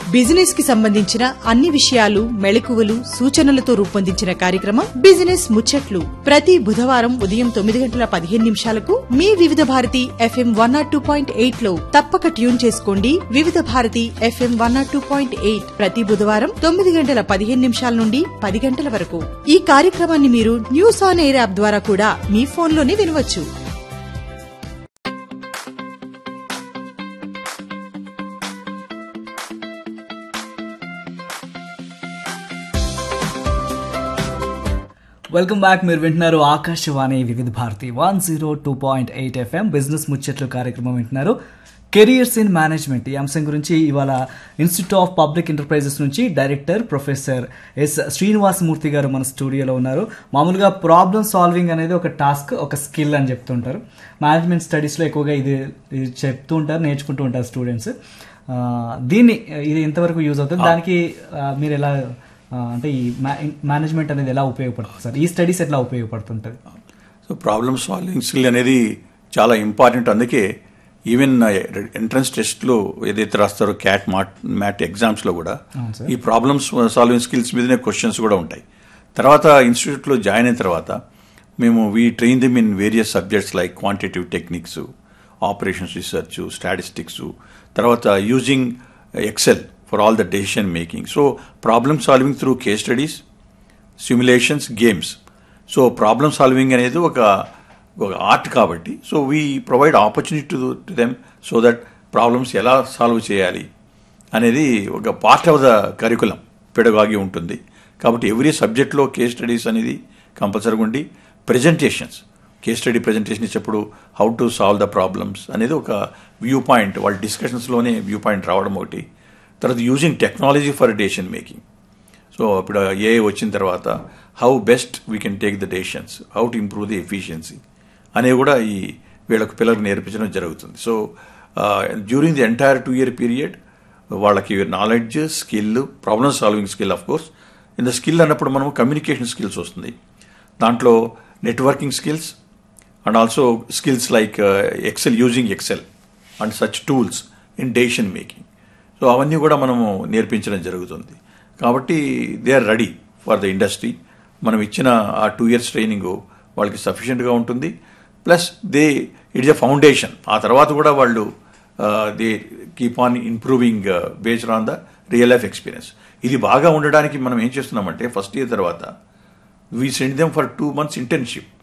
business కి సంబంధించిన అన్ని విషయాలు మెళకువలు సూచనలతో రూపొందించిన కార్యక్రమం బిజినెస్ ముచ్చట్లు ప్రతి బుధవారం ఉదయం తొమ్మిది గంటల పదిహేను నిమిషాలకు మీ Vividh Bharati FM one nought two point eight లో తప్పక ట్యూన్ చేసుకోండి Vividh Bharati FM one nought two point eight ప్రతి బుధవారం తొమ్మిది గంటల పదిహేను నిమిషాల నుండి పది గంటల వరకు ఈ కార్యక్రమాన్ని మీరు న్యూస్ ఆన్ ఎయిర్ యాప్ ద్వారా కూడా మీ ఫోన్లోనే వినవచ్చు వెల్కమ్ బ్యాక్ మీరు వింటున్నారు Akashvani Vividh Bharati one zero two point eight FM business ముచ్చట్లు కార్యక్రమం వింటున్నారు కెరియర్స్ ఇన్ మేనేజ్మెంట్ ఈ అంశం గురించి ఇవాళ ఇన్స్టిట్యూట్ ఆఫ్ పబ్లిక్ ఎంటర్ప్రైజెస్ నుంచి director professor S Srinivasamurthy garu మన స్టూడియోలో ఉన్నారు మామూలుగా ప్రాబ్లమ్ సాల్వింగ్ అనేది ఒక టాస్క్ ఒక స్కిల్ అని చెప్తుంటారు మేనేజ్మెంట్ స్టడీస్లో ఎక్కువగా ఇది ఇది చెప్తూ ఉంటారు నేర్చుకుంటూ ఉంటారు స్టూడెంట్స్ దీన్ని ఇది ఎంతవరకు యూజ్ అవుతుంది దానికి ఆ, మీరు ఎలా ఆ, అంటే ఈ మేనేజ్మెంట్ అనేది ఎలా ఉపయోగపడుతుంది సార్ ఈ స్టడీస్ ఎట్లా ఉపయోగపడుతుంటుంది సో ప్రాబ్లమ్ సాల్వింగ్ స్కిల్ అనేది చాలా ఇంపార్టెంట్ అందుకే ఈవెన్ ఎంట్రన్స్ టెస్ట్లో ఏదైతే రాస్తారో క్యాట్ మాట్ మ్యాట్ ఎగ్జామ్స్లో కూడా ఈ ప్రాబ్లమ్స్ సాల్వింగ్ స్కిల్స్ మీదనే క్వశ్చన్స్ కూడా ఉంటాయి తర్వాత ఇన్స్టిట్యూట్లో జాయిన్ అయిన తర్వాత మేము we train them in various subjects like quantitative techniques operations research statistics తర్వాత using Excel for all the decision making so problem solving through case studies simulations games so problem solving అనేది ఒక ఒక art కాబట్టి so we provide opportunity to to them so that problems ఎలా solve చేయాలి అనేది ఒక part of the curriculum pedagogy ఉంటుంది కాబట్టి ఎవ్రీ సబ్జెక్ట్లో కేస్ స్టడీస్ అనేది కంపల్సరీగా ఉండి ప్రెజెంటేషన్స్ కేస్ స్టడీ ప్రెజెంటేషన్ ఇచ్చేప్పుడు how to solve the problems అనేది ఒక వ్యూ పాయింట్ వాళ్ళ డిస్కషన్స్లోనే వ్యూ పాయింట్ రావడం ఒకటి తర్వాత using technology for decision making so ఇప్పుడు ఏ వచ్చిన తర్వాత how best we can take the decisions how to improve the efficiency అనేవి కూడా ఈ వీళ్ళకు పిల్లలకు నేర్పించడం జరుగుతుంది so during the entire two year period వాళ్ళకి knowledge skill problem solving skill of course in the skill అన్నప్పుడు మనం కమ్యూనికేషన్ స్కిల్స్ వస్తుంది దాంట్లో networking skills and also skills like Excel using Excel and such tools in decision making so అవన్నీ కూడా మనము నేర్పించడం జరుగుతుంది కాబట్టి they are ready for the industry మనం ఇచ్చిన ఆ టూ ఇయర్స్ ట్రైనింగ్ వాళ్ళకి సఫిషియెంట్గా ఉంటుంది plus they it's a foundation ఆ తర్వాత కూడా వాళ్ళు they keep on improving based on the real life experience ఇది బాగా ఉండడానికి మనం ఏం చేస్తున్నామంటే ఫస్ట్ ఇయర్ తర్వాత we send them for two months internship